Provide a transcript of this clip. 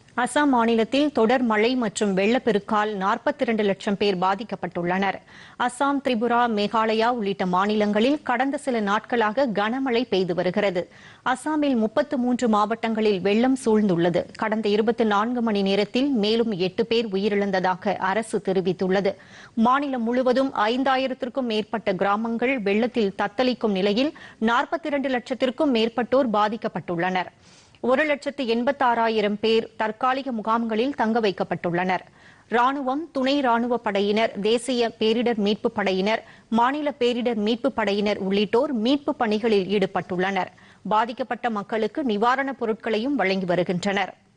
அசாம் மாநிலத்தில் தொடர் மழை மற்றும் வெள்ளப்பெருக்கால் 42 லட்சம் பேர் பாதிக்கப்பட்டுள்ளனர் அசாம் திரிபுரா மேகாலயா உள்ளிட்ட மாநிலங்களில் கடந்த சில நாட்களாக கனமழை பெய்து வருகிறது அசாமில் 33 மாவட்டங்களில் வெள்ளம் சூழ்ந்துள்ளது கடந்த 24 மணி நேரத்தில் மேலும் எட்டு பேர் உயிரிழந்ததாக அரசு தெரிவித்துள்ளது மாநிலம் முழுவதும் ஐந்தாயிரத்திற்கும் மேற்பட்ட கிராமங்கள் வெள்ளத்தில் தத்தளிக்கும் நிலையில் 42 லட்சத்திற்கும் மேற்பட்டோர் பாதிக்கப்பட்டுள்ளனர் ஒரு லட்சத்து எண்பத்தாறாயிரம் பேர் தற்காலிக முகாம்களில் தங்க வைக்கப்பட்டுள்ளனர் ராணுவம் துணை ராணுவ படையினர் தேசிய பேரிடர் மீட்புப் படையினர் மாநில பேரிடர் மீட்புப் படையினர் உள்ளிட்டோர் மீட்புப் பணிகளில் ஈடுபட்டுள்ளனர் பாதிக்கப்பட்ட மக்களுக்கு நிவாரணப் பொருட்களையும் வழங்கி வருகின்றனர்